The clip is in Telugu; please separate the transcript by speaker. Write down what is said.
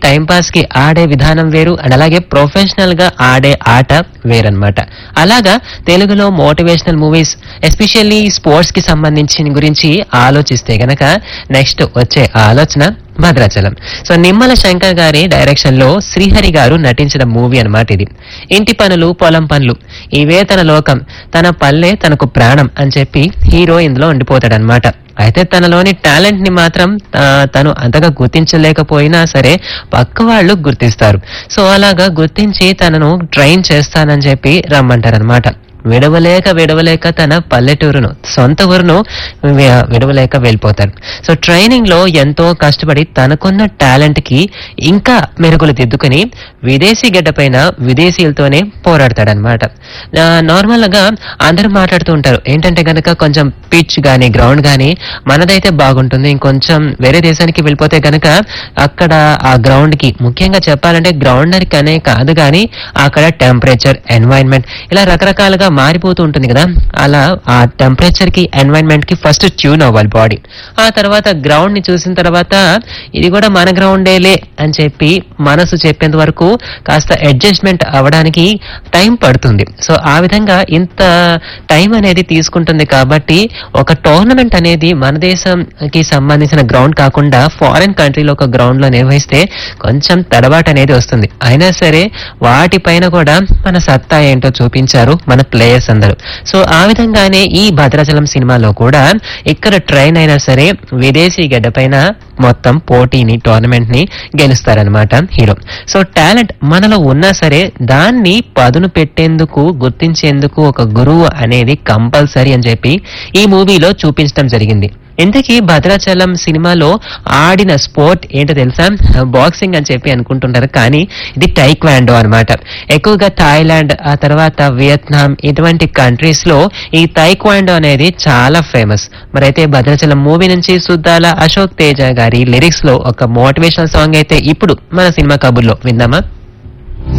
Speaker 1: టైం పాస్ కి ఆడే విధానం వేరు అండ్ అలాగే ప్రొఫెషనల్ గా ఆడే ఆట వేరన్నమాట అలాగా తెలుగులో మోటివేషనల్ మూవీస్ ఎస్పెషల్లీ స్పోర్ట్స్ కి సంబంధించిన గురించి ఆలోచిస్తే గనక నెక్స్ట్ వచ్చే ఆలోచన భద్రాచలం సో నిమ్మల శంకర్ గారి డైరెక్షన్ లో శ్రీహరి గారు నటించిన మూవీ అన్నమాట ఇది ఇంటి పనులు పొలం పనులు ఇవే తన లోకం తన పల్లె తనకు ప్రాణం అని చెప్పి హీరో ఇందులో ఉండిపోతాడనమాట అయితే తనలోని టాలెంట్ ని మాత్రం ఆ, తను అంతగా గుర్తించలేకపోయినా సరే పక్క వాళ్ళు గుర్తిస్తారు సో అలాగా గుర్తించి తనను ట్రైన్ చేస్తానని చెప్పి రమ్మంటారనమాట విడవలేక విడవలేక తన పల్లెటూరును సొంత ఊరును వి- విడవలేక వెళ్ళిపోతారు సో ట్రైనింగ్ లో ఎంతో కష్టపడి తనకున్న టాలెంట్ కి ఇంకా మెరుగులు దిద్దుకుని విదేశీ గడ్డ పైన విదేశీయులతోనే పోరాడతాడనమాట నార్మల్ గా అందరూ మాట్లాడుతూ ఉంటారు ఏంటంటే గనక కొంచెం పిచ్ గానీ గ్రౌండ్ గానీ మనదైతే బాగుంటుంది ఇంకొంచెం వేరే దేశానికి వెళ్ళిపోతే గనక అక్కడ ఆ గ్రౌండ్ కి ముఖ్యంగా చెప్పాలంటే గ్రౌండర్ కనే కాదు గానీ అక్కడ టెంపరేచర్ ఎన్వైరన్మెంట్ ఇలా రకరకాలుగా మారిపోతూ ఉంటుంది కదా అలా ఆ టెంపరేచర్ కి ఎన్వైరన్మెంట్ కి ఫస్ట్ ట్యూన్ అవ్వాలి బాడీ ఆ తర్వాత గ్రౌండ్ ని చూసిన తర్వాత ఇది కూడా మన గ్రౌండేలే అని చెప్పి మనసు చెప్పేంత వరకు కాస్త అడ్జస్ట్మెంట్ అవ్వడానికి టైం పడుతుంది సో ఆ విధంగా ఇంత టైం అనేది తీసుకుంటుంది కాబట్టి ఒక టోర్నమెంట్ అనేది మన దేశంకి సంబంధించిన గ్రౌండ్ కాకుండా ఫారిన్ కంట్రీలో ఒక గ్రౌండ్ లో నిర్వహిస్తే కొంచెం తడబాటు అనేది వస్తుంది అయినా సరే వాటిపైన కూడా మన సత్తా ఏంటో చూపించారు మన ప్లేయర్స్ అందరూ సో ఆ విధంగానే ఈ భద్రాచలం సినిమాలో కూడా ఇక్కడ ట్రైన్ అయినా సరే విదేశీ గడ్డ పైన మొత్తం పోటీని టోర్నమెంట్ ని గెలుస్తారనమాట హీరో సో టాలెంట్ మనలో ఉన్నా సరే దాన్ని పదును పెట్టేందుకు గుర్తించేందుకు ఒక గురువు అనేది కంపల్సరీ అని చెప్పి ఈ మూవీలో చూపించడం జరిగింది ఇంతకీ భద్రాచలం సినిమాలో ఆడిన స్పోర్ట్ ఏంటో తెలుసా బాక్సింగ్ అని చెప్పి అనుకుంటుంటారు కానీ ఇది టైక్వాండో అన్నమాట ఎక్కువగా థాయిలాండ్ ఆ తర్వాత వియత్నాం ఇటువంటి కంట్రీస్ లో ఈ టైక్వాండో అనేది చాలా ఫేమస్ మరైతే భద్రాచలం మూవీ నుంచి సుద్దాల అశోక్ తేజ గారి లిరిక్స్ లో ఒక మోటివేషనల్ సాంగ్ అయితే ఇప్పుడు మన సినిమా కబుర్లో విందామా